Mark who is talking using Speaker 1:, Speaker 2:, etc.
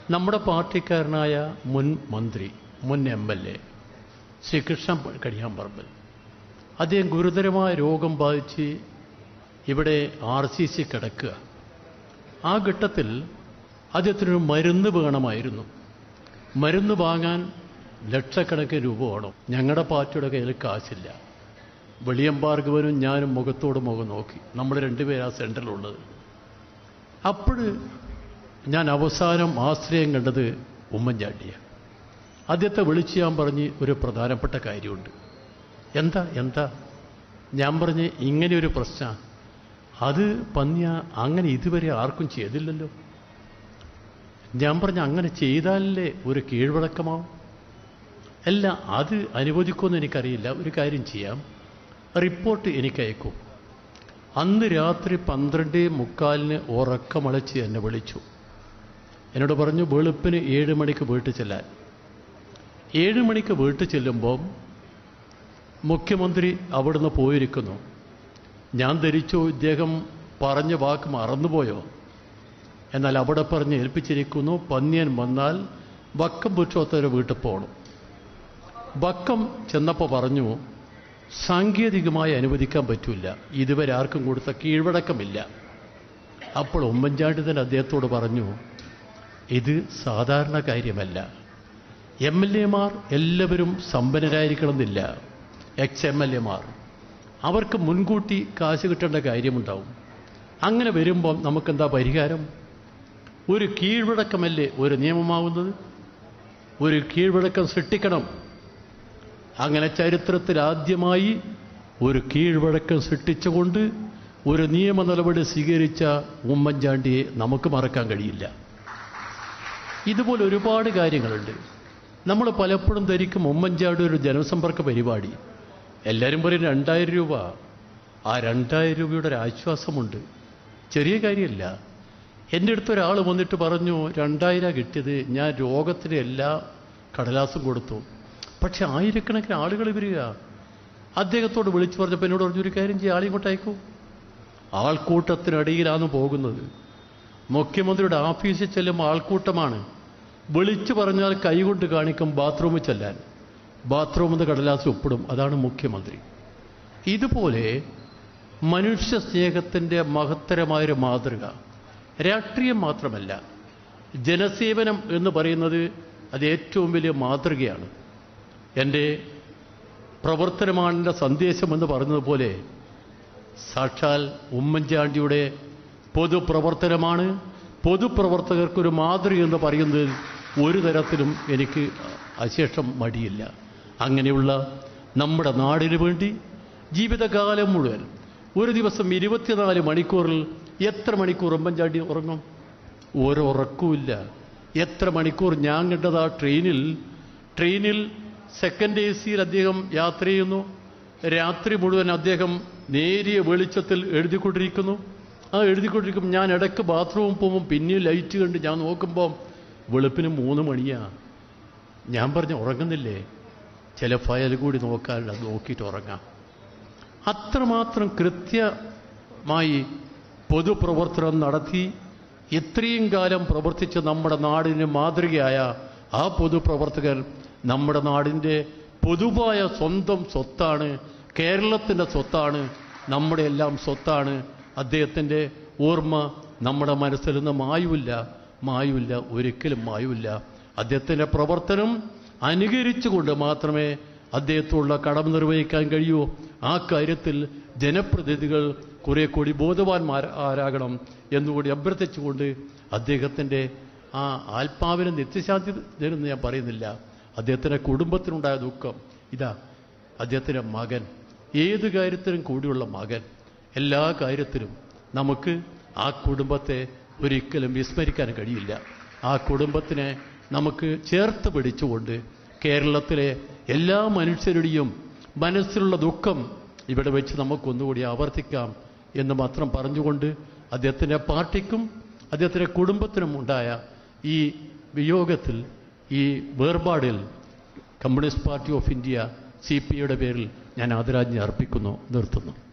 Speaker 1: നമ്മുടെ പാർട്ടിക്കാരനായ മുൻ മന്ത്രി മുൻ M L A Shri Krishnan Kadiyamparambal അദ്ദേഹം ഗുരുതരമായ രോഗം ബാധിച്ച് ഇവിടെ ആർ സി സി കിടക്കുക ആ ഘട്ടത്തിൽ അദ്ദേഹത്തിനൊരു മരുന്ന് വേണമായിരുന്നു മരുന്ന് വാങ്ങാൻ ലക്ഷക്കണക്കിന് രൂപ വേണം ഞങ്ങളുടെ പാർട്ടിയുടെ കയ്യിൽ കാശില്ല വെളിയമ്പാർഗവനും ഞാനും മുഖത്തോട് മുഖം നോക്കി നമ്മൾ രണ്ടുപേരാ സെൻറ്ററിലുള്ളത് അപ്പോൾ ഞാൻ അവസാനം ആശ്രയം കണ്ടത് ഉമ്മൻചാണ്ടിയാണ് അദ്ദേഹത്തെ വിളിച്ച് ഞാൻ പറഞ്ഞ് ഒരു പ്രധാനപ്പെട്ട കാര്യമുണ്ട് എന്താ എന്താ ഞാൻ പറഞ്ഞ് ഇങ്ങനെ ഒരു പ്രശ്നം അത് പന്നിയ അങ്ങനെ ഇതുവരെ ആർക്കും ചെയ്തില്ലല്ലോ ഞാൻ പറഞ്ഞ അങ്ങനെ ചെയ്താലല്ലേ ഒരു കീഴ്വഴക്കമാവും അല്ല അത് അനുവദിക്കുമെന്ന് എനിക്കറിയില്ല ഒരു കാര്യം ചെയ്യാം റിപ്പോർട്ട് എനിക്ക് അയക്കും അന്ന് രാത്രി പന്ത്രണ്ട് മുക്കാലിന് ഉറക്കമളച്ച് എന്നെ വിളിച്ചു എന്നോട് പറഞ്ഞു വെളുപ്പിന് ഏഴ് മണിക്ക് വീട്ടിൽ ചെല്ലാൻ ഏഴ് മണിക്ക് വീട്ടിൽ ചെല്ലുമ്പം മുഖ്യമന്ത്രി അവിടുന്ന് പോയിരിക്കുന്നു ഞാൻ ധരിച്ചു ഇദ്ദേഹം പറഞ്ഞ വാക്ക് മറന്നുപോയോ എന്നാൽ അവിടെ പറഞ്ഞ് ഏൽപ്പിച്ചിരിക്കുന്നു പന്നിയൻ വന്നാൽ വക്കം പുരുഷോത്തര വീട്ടിൽ പോകണം വക്കം ചെന്നപ്പോൾ പറഞ്ഞു സാങ്കേതികമായി അനുവദിക്കാൻ പറ്റില്ല ഇതുവരെ ആർക്കും കൊടുത്ത കീഴ്വഴക്കമില്ല അപ്പോൾ ഉമ്മൻചാണ്ടി തന്നെ അദ്ദേഹത്തോട് പറഞ്ഞു ഇത് സാധാരണ കാര്യമല്ല എം എൽ എമാർ എല്ലാവരും സമ്പന്നരായിരിക്കണമെന്നില്ല എക്സ് എം എൽ എമാർ അവർക്ക് മുൻകൂട്ടി കാശ് കിട്ടേണ്ട കാര്യമുണ്ടാവും അങ്ങനെ വരുമ്പോൾ നമുക്കെന്താ പരിഹാരം ഒരു കീഴ്വഴക്കമല്ലേ ഒരു നിയമമാവുന്നത് ഒരു കീഴ്വഴക്കം സൃഷ്ടിക്കണം അങ്ങനെ ചരിത്രത്തിൽ ആദ്യമായി ഒരു കീഴ്വഴക്കം സൃഷ്ടിച്ചുകൊണ്ട് ഒരു നിയമ നടപടി സ്വീകരിച്ച ഉമ്മൻചാണ്ടിയെ നമുക്ക് മറക്കാൻ കഴിയില്ല ഇതുപോലെ ഒരുപാട് കാര്യങ്ങളുണ്ട് നമ്മൾ പലപ്പോഴും ധരിക്കും ഉമ്മൻചാണ്ടി ഒരു ജനസമ്പർക്ക പരിപാടി എല്ലാവരും പറയും രണ്ടായിരം രൂപ ആ രണ്ടായിരം രൂപയുടെ ഒരു ആശ്വാസമുണ്ട് ചെറിയ കാര്യമല്ല എൻ്റെ അടുത്ത് ഒരാൾ വന്നിട്ട് പറഞ്ഞു രണ്ടായിരം കിട്ടിയത് ഞാൻ രോഗത്തിന് എല്ലാ കടലാസും കൊടുത്തു പക്ഷെ ആയിരക്കണക്കിന് ആളുകൾ വരിക അദ്ദേഹത്തോട് വിളിച്ചു പറഞ്ഞപ്പോൾ എന്നോട് പറഞ്ഞൊരു കാര്യം ചെയ്യുക ആളിങ്ങോട്ട് അയക്കൂ ആൾക്കൂട്ടത്തിനടിയിലാണ് പോകുന്നത് മുഖ്യമന്ത്രിയുടെ ഓഫീസിൽ ചെല്ലുമ്പോൾ ആൾക്കൂട്ടമാണ് വിളിച്ചു പറഞ്ഞാൽ കൈകൊണ്ട് കാണിക്കും ബാത്റൂമിൽ ചെല്ലാൻ ബാത്റൂമിൽ നിന്ന് കടലാസ് ഒപ്പിടും അതാണ് മുഖ്യമന്ത്രി ഇതുപോലെ മനുഷ്യ സ്നേഹത്തിൻ്റെ മഹത്തരമായൊരു മാതൃക രാഷ്ട്രീയം മാത്രമല്ല ജനസേവനം എന്ന് പറയുന്നത് അത് ഏറ്റവും വലിയ മാതൃകയാണ് എൻ്റെ പ്രവർത്തനമാണിൻ്റെ സന്ദേശം എന്ന് പറഞ്ഞതുപോലെ സാക്ഷാൽ ഉമ്മൻചാണ്ടിയുടെ പൊതുപ്രവർത്തനമാണ് പൊതുപ്രവർത്തകർക്കൊരു മാതൃക എന്ന് പറയുന്നതിൽ ഒരു തരത്തിലും എനിക്ക് അശേഷം മടിയില്ല അങ്ങനെയുള്ള നമ്മുടെ നാടിനു വേണ്ടി ജീവിതകാലം മുഴുവൻ ഒരു ദിവസം ഇരുപത്തിനാല് മണിക്കൂറിൽ എത്ര മണിക്കൂർ ഉമ്മൻചാണ്ടി ഉറങ്ങും ഒരു ഉറക്കവുമില്ല എത്ര മണിക്കൂർ ഞാൻ കണ്ടത് ആ ട്രെയിനിൽ ട്രെയിനിൽ സെക്കൻഡ് എ സിയിൽ അദ്ദേഹം യാത്ര ചെയ്യുന്നു രാത്രി മുഴുവൻ അദ്ദേഹം നേരിയ വെളിച്ചത്തിൽ എഴുതിക്കൊണ്ടിരിക്കുന്നു ആ എഴുതിക്കൊണ്ടിരിക്കുമ്പോൾ ഞാൻ ഇടയ്ക്ക് ബാത്റൂമിൽ പോകുമ്പോൾ പിന്നെ ലൈറ്റ് കണ്ട് ഞാൻ നോക്കുമ്പോൾ വെളുപ്പിന് മൂന്ന് മണിയാ ഞാൻ പറഞ്ഞു ഉറങ്ങുന്നില്ലേ ചില ഫയൽ കൂടി നോക്കാൻ അത് നോക്കിയിട്ട് ഉറങ്ങാം അത്രമാത്രം കൃത്യമായി പൊതുപ്രവർത്തനം നടത്തി ഇത്രയും കാലം പ്രവർത്തിച്ച് നമ്മുടെ നാടിന് മാതൃകയായ ആ പൊതുപ്രവർത്തകർ നമ്മുടെ നാടിൻ്റെ പൊതുവായ സ്വന്തം സ്വത്താണ് കേരളത്തിൻ്റെ സ്വത്താണ് നമ്മുടെ എല്ലാം സ്വത്താണ് അദ്ദേഹത്തിൻ്റെ ഓർമ്മ നമ്മുടെ മനസ്സിൽ നിന്ന് മായുമില്ല മായുമില്ല ഒരിക്കലും മായുമില്ല അദ്ദേഹത്തിൻ്റെ പ്രവർത്തനം അനുകരിച്ചുകൊണ്ട് മാത്രമേ അദ്ദേഹത്തോടുള്ള കടമ നിർവഹിക്കാൻ കഴിയൂ ആ കാര്യത്തിൽ ജനപ്രതിനിധികൾ കുറെ കൂടി ബോധവാന്മാർ ആരാകണം എന്നുകൂടി അഭ്യർത്ഥിച്ചുകൊണ്ട് അദ്ദേഹത്തിൻ്റെ ആ ആത്മാവിന് നിത്യശാന്തി തരുമെന്ന് ഞാൻ പറയുന്നില്ല അദ്ദേഹത്തിൻ്റെ കുടുംബത്തിനുണ്ടായ ദുഃഖം ഇതാ അദ്ദേഹത്തിൻ്റെ മകൻ ഏത് കാര്യത്തിനും കൂടിയുള്ള മകൻ എല്ലാ കാര്യത്തിലും നമുക്ക് ആ കുടുംബത്തെ ഒരിക്കലും വിസ്മരിക്കാൻ കഴിയില്ല ആ കുടുംബത്തിനെ നമുക്ക് ചേർത്ത് പിടിച്ചുകൊണ്ട് കേരളത്തിലെ എല്ലാ മനുഷ്യരുടെയും മനസ്സിലുള്ള ദുഃഖം ഇവിടെ വെച്ച് നമുക്കൊന്നുകൂടി ആവർത്തിക്കാം എന്ന് മാത്രം പറഞ്ഞുകൊണ്ട് അദ്ദേഹത്തിൻ്റെ പാർട്ടിക്കും അദ്ദേഹത്തിൻ്റെ കുടുംബത്തിനും ഉണ്ടായ ഈ വിയോഗത്തിൽ ഈ വേർപാടിൽ communist party of India C P ഐയുടെ പേരിൽ ഞാൻ ആദരാജ്ഞ അർപ്പിക്കുന്നു നിർത്തുന്നു